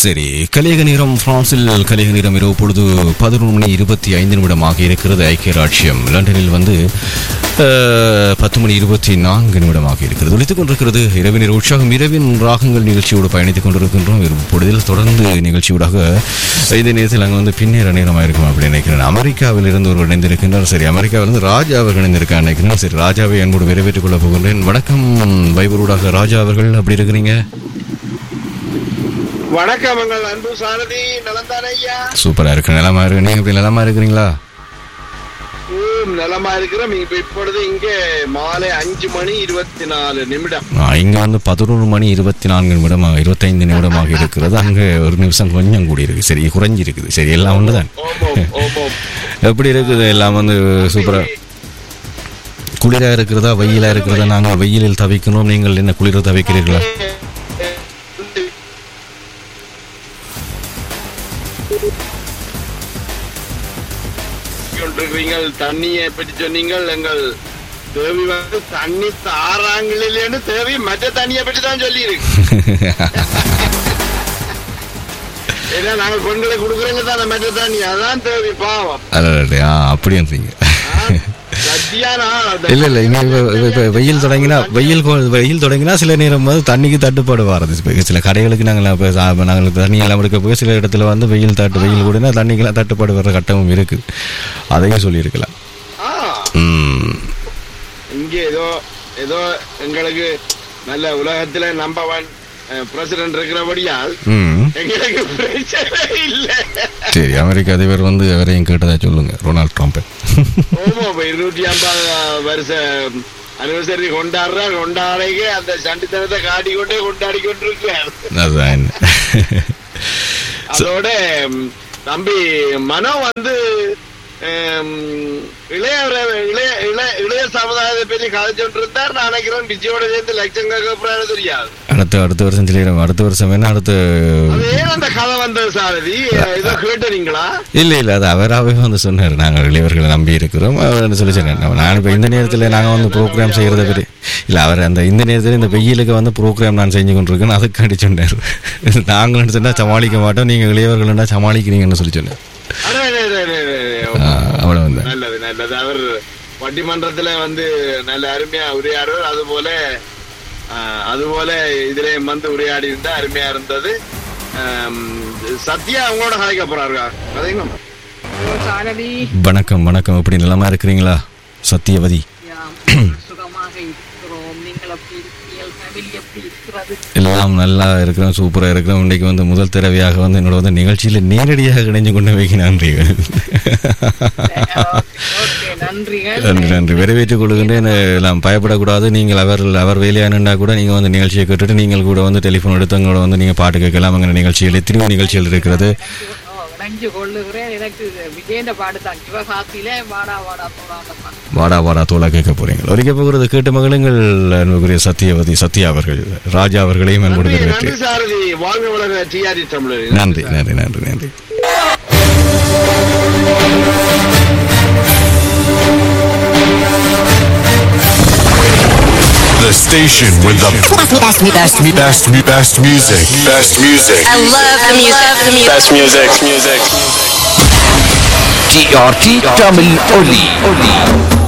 சரி கலியக நேரம் பிரான்சில் கலியக நேரம் இரவு பொழுது பதினொன்று மணி இருபத்தி ஐந்து நிமிடமாக இருக்கிறது ஐக்கிய ராஜ்யம் லண்டனில் வந்து அஹ், பத்து மணி இருபத்தி நான்கு நிமிடமாக இருக்கிறது ஒழித்துக் கொண்டிருக்கிறது இரவினர் உற்சாகம் இரவின் ராகங்கள் நிகழ்ச்சியோடு பயணித்துக் கொண்டிருக்கின்றோம் இரவு பொழுதில் தொடர்ந்து நிகழ்ச்சியூடாக இந்த நேரத்தில் அங்கே வந்து பின்னேற நேரமாக இருக்கும் அப்படின்னு நினைக்கிறேன் அமெரிக்காவில் இருந்து ஒருவர் இணைந்திருக்கின்றார் சரி அமெரிக்காவிலிருந்து ராஜா அவர்கள் இணைந்திருக்கார் நினைக்கிறேன் சரி ராஜாவை அன்போடு வரவேற்றுக் கொள்ளப் போகின்றேன் வணக்கம் வைபரூடாக ராஜா அவர்கள் அப்படி இருக்கிறீங்க வணக்கம் எங்கள் அன்பு சாரதி நலந்தானே ஐயா சூப்பரா இருக்கு நலமா இருக்கு நீங்க இப்படி நலமா இருக்கிறீங்களா ம், நலமா இருக்கிறோம் இப்ப இப்பொழுது இங்கே மாலை அஞ்சு மணி இருபத்தி நாலு நிமிடம் ஆ, இங்க வந்து பதினொரு மணி இருபத்தி நான்கு நிமிடமாக இருபத்தைந்து நிமிடமாக இருக்கிறது அங்க ஒரு நிமிஷம் கொஞ்சம் கூடி இருக்கு சரி குறைஞ்சி இருக்குது சரி எல்லாம் ஒண்ணுதான் ஓமோம் ஓமோம் எப்படி இருக்குது எல்லாம் வந்து சூப்பரா குளிரா இருக்கிறதா வெயிலா இருக்கிறதா நாங்கள் வெயிலில் தவிக்கணும் நீங்கள் என்ன குளிர தவிக்கிறீர்களா கொண்டிருக்கிறீங்கள் தண்ணியை பற்றி சொன்னீங்கள் எங்கள் தேவி வந்து தண்ணி தாராங்களிலேன்னு தேவி மற்ற தண்ணியை பற்றி தான் சொல்லி இருக்கு ஏன்னா நாங்கள் பெண்களை கொடுக்குறோங்க தான் மற்ற தண்ணி அதான் தேவி பாவம் அடடே, ஆ அப்படின்றீங்க ஆ, சத்தியானா அந்த- இல்ல இல்ல இங்க இப்ப- இப்ப- இப்ப வெயில் தொடங்கினா வெயில் கொ- வெயில் தொடங்கினா சில நேரம் வந்து தண்ணிக்கு தட்டுப்பாடு வரது இப்ப சில கடைகளுக்கு நாங்கள் இப்ப சா- நாங்கள் தண்ணி எல்லாம் எடுக்க போய் சில இடத்துல வந்து வெயில் தட்டு வெயில் கூடனா தண்ணிக்கெல்லாம் தட்டுப்பாடு வர்ற கட்டமும் இருக்கு அதையும் சொல்லியிருக்கலாம் ஆ ம் இங்கே ஏதோ ஏதோ எங்களுக்கு நல்ல உலகத்துல நம்பர் ஒன் பிரசிடென்ட் இருக்கிறபடியால் ம் எங்களுக்கு பிரச்சனை இல்லை சரி அமெரிக்க அதிபர் வந்து அவரையும் கேட்டதா சொல்லுங்க ரொனால்ட் ட்ரம்ப் ஓமோ இப்ப இருநூற்றி ஐம்பது வருஷ அனிவர்சரி கொண்டாடுறா கொண்டாடைக்கு அந்த சண்டித்தனத்தை காட்டி கொண்டே கொண்டாடி கொண்டிருக்கிறார் அதுதான் என்ன. அதோட ம், தம்பி மனோ வந்து ம், இளைய இளைய இளைய இளைய சமுதாயத்தை பற்றி கதைச்சோட்டு இருந்தார் நான் நினைக்கிறேன் விஜயோட சேர்ந்து லட்சம் கேட்க தெரியாது அடுத்த அடுத்த வருஷம் சொல்லிடுறோம் அடுத்த வருஷம் வேணா அடுத்த அது ஏன் அந்த கதை வந்தது சாரதி ஏதோ கேட்டுறீங்களா இல்ல இல்ல அது அவராகவே வந்து சொன்னார் நாங்கள் இளையவர்களை நம்பி இருக்கிறோம் அவர் சொல்லி சொன்னேன் நான் இப்போ இந்த நேரத்தில் நாங்கள் வந்து ப்ரோக்ராம் செய்யறத பற்றி இல்ல அவர் அந்த இந்த நேரத்தில் இந்த வெயிலுக்கு வந்து ப்ரோக்ராம் நான் செஞ்சு கொண்டிருக்கேன் அதுக்காண்டி சொன்னார் நாங்களும் சொன்னா சமாளிக்க மாட்டோம் நீங்க இளையவர்கள்னா சமாளிக்கிறீங்கன்னு சொல்லி சொன்னார் அடே, அடே, அடே, அடே, அடே. ஆ, அவ்வளவு வந்து நல்லது நல்லது அவர் பட்டிமன்றத்துல வந்து நல்ல அருமையா உரையாடுவார் அது போல அது போல இதுல வந்து உரையாடி இருந்தா அருமையா இருந்தது ஆம், சத்யா அவங்களோட கதைக்க போறாருக்கா கதைங்க சாரதி வணக்கம் வணக்கம் எப்படி நிலமா இருக்கிறீங்களா சத்தியவதி யாம் சுகமாக இருக்கிறோம் நீங்கள் அப்படி இருக்கீர்கள் ஃபேமிலி எப்படி இருக்கிறது எல்லாம் நல்லா இருக்கிறோம் சூப்பரா இருக்கிறோம் இன்னைக்கு வந்து முதல் தடவையாக வந்து என்னோட வந்து நிகழ்ச்சியில நேரடியாக இணைஞ்சு கொண்டு வைக்க நன்றிகள் ஓகே நன்றிகள் நன்றி நன்றி வரவேற்றுக் கொள்கின்றேன் எல்லாம் பயப்படக்கூடாது நீங்கள் அவர் அவர் வேலையானுண்டா கூட நீங்க வந்து நிகழ்ச்சியை கேட்டுட்டு நீங்கள் கூட வந்து டெலிஃபோன் எடுத்தவங்களோட வந்து நீங்க பாட்டு கேட்கலாம் அங்கே நிகழ்ச்சிகள் எத்தனையோ நிகழ்ச்சிகள் இருக்கிறது ஓ, இணைஞ்சு கொள்ளுகிறேன் எனக்கு விஜயந்த பாடு தான் சிவகாசியில வாடா வாடா தோடாத பாட்டு வாடா வாடா தோலா கேட்க போறீங்க ஒருக்க போகிறது கேட்டு மகளுங்கள் அன்புக்குரிய சத்தியவதி சத்யா அவர்கள் ராஜா அவர்களையும் அன்போடு நன்றி வரவேற்று நன்றி சாரதி வாழ்க வளர டிஆர்டி தமிழர் நன்றி நன்றி நன்றி நன்றி The station with the best, best, best, best, best music. Best music. I love the music. Best music. Music. TRT Tamil Oli.